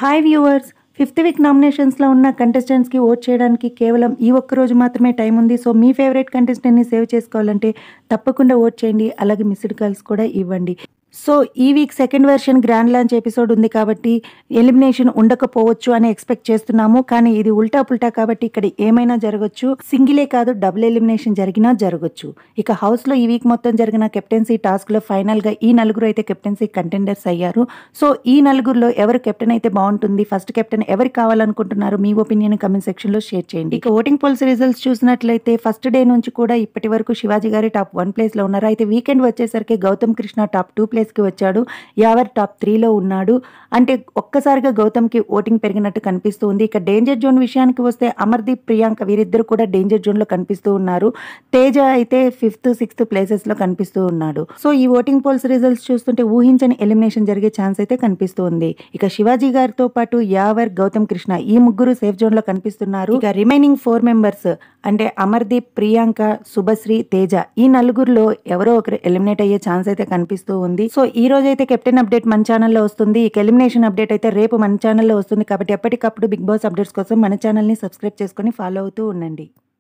hi viewers fifth week నామినేషన్స్లో ఉన్న కంటెస్టెంట్స్కి ఓట్ చేయడానికి కేవలం ఈ ఒక్క రోజు మాత్రమే టైం ఉంది సో మీ ఫేవరెట్ కంటెస్టెంట్ని సేవ్ చేసుకోవాలంటే తప్పకుండా ఓట్ చేయండి అలాగే మిస్డ్ కాల్స్ కూడా ఇవ్వండి సో ఈ week second version grand launch episode ఉంది కాబట్టి ఎలిమినేషన్ ఉండకపోవచ్చు అని ఎక్స్పెక్ట్ చేస్తున్నాము కానీ ఇది ఉల్టా పుల్టా కాబట్టి ఇక్కడ ఏమైనా జరగచ్చు సింగిలే కాదు డబుల్ ఎలిమినేషన్ జరిగినా జరగచ్చు ఇక హౌస్లో ఈ వీక్ మొత్తం జరిగిన కెప్టెన్సీ టాస్క్లో ఫైనల్గా ఈ నలుగురు అయితే కెప్టెన్సీ కంటెండర్స్ అయ్యారు సో ఈ నలుగురిలో ఎవరు కెప్టెన్ అయితే బాగుంటుంది ఫస్ట్ కెప్టెన్ ఎవరికి కావాలనుకుంటున్నారు మీ ఒపీనియన్ కమెంట్ సెక్షన్లో షేర్ చేయండి ఇక ఓటింగ్ పోల్స్ రిజల్ట్స్ చూసినట్లయితే ఫస్ట్ డే నుంచి కూడా ఇప్పటి వరకు శివాజీ గారి టాప్ వన్ ప్లేస్లో ఉన్నారు అయితే వీకెండ్ వచ్చేసరికి గౌతమ్ కృష్ణ టాప్ టూ ప్లేస్కి వచ్చాడు యావర్ టాప్ త్రీలో ఉన్నాడు అంటే ఒక్కసారిగా గౌతమ్కి ఓటింగ్ పెరిగినట్టు కనిపిస్తూ ఉంది ఇక డేంజర్ జోన్ విషయానికి వస్తే అమర్దీప్ ప్రియాంక వీరిద్దరు కూడా డేంజర్ జోన్లో కనిపిస్తూ ఉన్నారు తేజ అయితే ఫిఫ్త్ సిక్స్త్ ప్లేసెస్లో కనిపిస్తూ ఉన్నాడు సో ఈ ఓటింగ్ పోల్స్ రిజల్ట్స్ చూస్తుంటే ఊహించని ఎలిమినేషన్ జరిగే ఛాన్స్ అయితే కనిపిస్తూ ఉంది ఇక శివాజీ గారితో పాటు యావర్ గౌతమ్ కృష్ణ ఈ ముగ్గురు సేఫ్ జోన్ లో కనిపిస్తున్నారు ఇక రిమైనింగ్ ఫోర్ మెంబర్స్ అంటే అమర్దీప్ ప్రియాంక శుభశ్రీ తేజ ఈ నలుగురిలో ఎవరో ఒకరు ఎలిమినేట్ అయ్యే ఛాన్స్ అయితే కనిపిస్తూ ఉంది సో ఈ రోజు అయితే కెప్టెన్ అప్డేట్ మన ఛానల్లో వస్తుంది ఇక ఎలిమినేషన్ అప్డేట్ అయితే రేపు మన ఛానల్లో వస్తుంది కాబట్టి ఎప్పటికప్పుడు బిగ్ బాస్ అప్డేట్స్ కోసం మన ఛానల్ని సబ్స్క్రైబ్ చేసుకొని ఫాలో అవుతూ ఉండండి